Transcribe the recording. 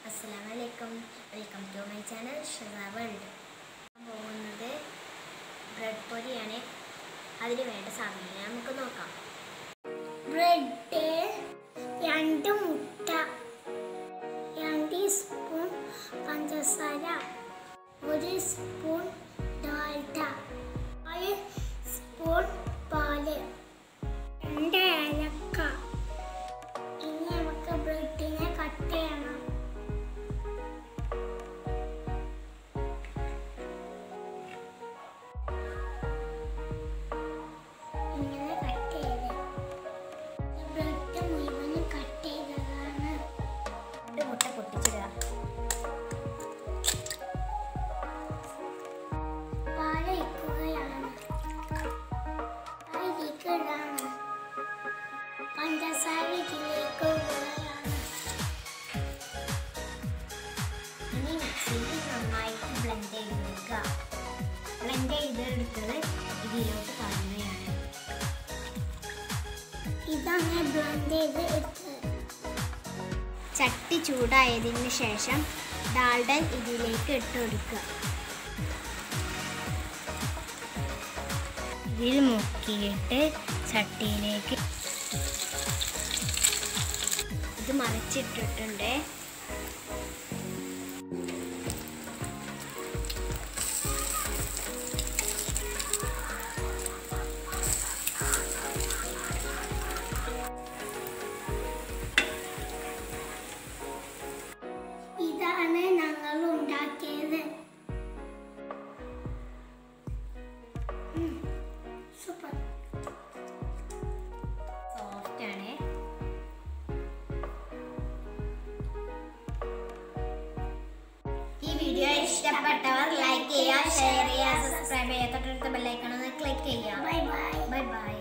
അസ്സലാമലൈക്കും welcome to my channel Shasa world പോകുന്നത് bread പൊരിയാണ് അതിന് വേണ്ട സാധനങ്ങൾ നമുക്ക് നോക്കാം ബ്രെഡ് രണ്ട് മുട്ട രണ്ട് സ്പൂൺ പഞ്ചസാര ഒരു സ്പൂൺ ഡാൽഡ ഒരു സ്പൂൺ പാല് രണ്ട് ഏലക്ക ഇനി നമുക്ക് ബ്രെഡിനെ കട്ട് ചെയ്യണം ഇങ്ങനെ കട്ട് ചെയ്ത് ബ്രെഡ് മുഴുവനും കട്ട് ചെയ്തതാണ് രണ്ട് മുട്ട പൊട്ടിച്ചിടുക പാലൊഴിക്കുകയാണ് അതിലേക്ക് ഇടാണ് പഞ്ചസാര ഇതിലേക്ക് ഇടുകയാണ് ഇനി മിക്സിയിൽ നന്നായിട്ട് ബ്ലെൻഡ് ചെയ്തെടുക്കുക ബ്ലെൻഡ് ചെയ്തെടുത്തത് ഇതിലോട്ട് കാണുകയാണ് ഇതാണ് ബ്ലെൻഡ് ചെയ്ത് എടുത്തത് ചട്ടി ചൂടായതിന് ശേഷം ഡാൽഡൻ ഇതിലേക്ക് ഇട്ട് കൊടുക്കുക ഇതിൽ മുക്കിയിട്ട് ചട്ടിയിലേക്ക് ഇത് മറിച്ചിട്ടിട്ടുണ്ട് ഇതാണ് ഞങ്ങൾ ഉണ്ടാക്കിയത് ഉം, സൂപ്പർ സോഫ്റ്റ് ആണ് ഈ വീഡിയോ ഇഷ്ടപ്പെട്ടവർ ലൈക്ക് ചെയ്യുക ഷെയർ ചെയ്യുക സബ്സ്ക്രൈബ് ചെയ്യുക തൊട്ടടുത്ത ബെല്ലൈക്കൺ ഒന്ന് ക്ലിക്ക് ചെയ്യുക ബൈ ബൈ ബൈ ബൈ